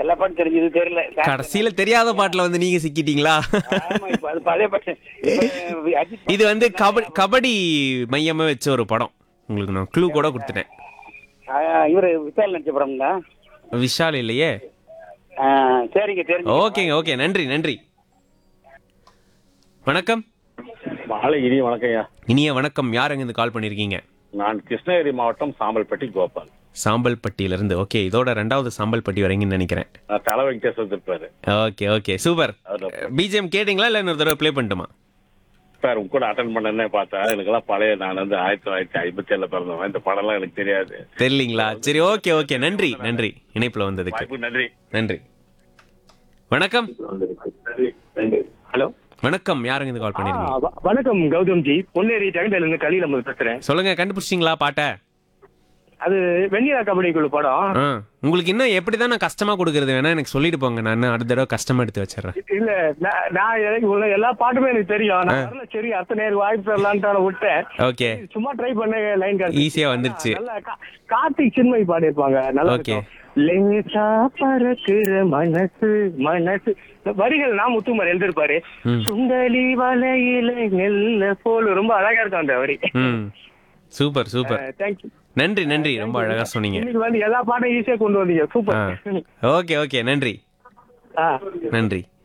எல்லா பாட்டும் தெரிஞ்சது தெரியல கடைசியில தெரியாத பாட்டுல வந்து நீங்க சிக்கிட்டீங்களா ஆமா இப்ப அது பழைய பாட்டு இப்ப அஜித் இது வந்து கபடி கபடி மையமா வச்ச ஒரு படம் உங்களுக்கு நான் க்ளூ கூட கொடுத்துட்டேன் ஆ, இவரு விசால் நடிச்ச படம்ங்களா விஷால் இல்லையே ஆ, சரிங்க தெரிஞ்சு ஓகேங்க ஓகே நன்றி நன்றி வணக்கம் மாலை இனி வணக்கம்யா இனிய வணக்கம் யார் அங்கிருந்து கால் பண்ணிருக்கீங்க நான் கிருஷ்ணகிரி மாவட்டம் சாம்பல்பட்டி கோபால் சாம்பல்பட்டியில இருந்து ஓகே இதோட ரெண்டாவது சாம்பல்பட்டி வரீங்கன்னு நினைக்கிறேன் நான் தலை வெங்கடேஸ்வர் இருப்பாரு ஓகே ஓகே சூப்பர் பிஜிஎம் கேட்டிங்களா இல்ல இன்னொரு தடவை ப்ளே பண்ணட்டுமா சார் உங்க கூட அட்டன் பண்ணனே பார்த்தா எனக்கெல்லாம் பழைய நான் வந்து ஆயிரத்தி தொள்ளாயிரத்தி ஐம்பத்தி ஏழுல பிறந்தவன் இந்த படம்லாம் எனக்கு தெரியாது தெரியலீங்களா சரி ஓகே ஓகே நன்றி நன்றி இணைப்புல வந்ததுக்கு வாய்ப்பு நன்றி நன்றி வணக்கம் ஹலோ வணக்கம் யாருங்க இது கால் பண்ணிருக்கீங்க வணக்கம் கௌதம்ஜி பொன்னேரி டெகண்டையில இருந்து கலி நம்ம பேசுறேன் சொல்லுங்க கண்டுபிடிச்சிங்களா பாட்டை அது வெண்ணிலா கபடி குழு படம் ஆ உங்களுக்கு இன்னும் எப்படி தான் நான் கஷ்டமா கொடுக்கறது வேணா எனக்கு சொல்லிட்டு போங்க நான் இன்னும் அடுத்த தடவை கஷ்டமா எடுத்து வச்சிடுறேன் இல்ல நான் நான் எனக்கு உள்ள எல்லா பாட்டுமே எனக்கு தெரியும் நான் வரல சரி அத்தனை நேரம் வாய்ப்பு தரலான்ட்டு விட்டேன் ஓகே சும்மா ட்ரை பண்ண லைன் கார்டு ஈஸியா வந்துருச்சு நல்லா கா- கார்த்திக் சின்மை பாடியிருப்பாங்க நல்லா Okay. இருக்கும். லேசா பறக்குற மனசு மனசு இந்த வரிகள் நான் முத்துமார் எழுதிருப்பாரு ம். சுண்டலி வலையில நெல்ல போல ரொம்ப அழகா இருக்கும் அந்த வரி ம் சூப்பர் சூப்பர் தேங்க்யூ நன்றி நன்றி ரொம்ப அழகா சொன்னீங்க இன்னைக்கு வந்து எல்லா பாட்டும் ஈஸியா கொண்டு வந்தீங்க ஆ சூப்பர் ஓகே ஓகே நன்றி ஆ நன்றி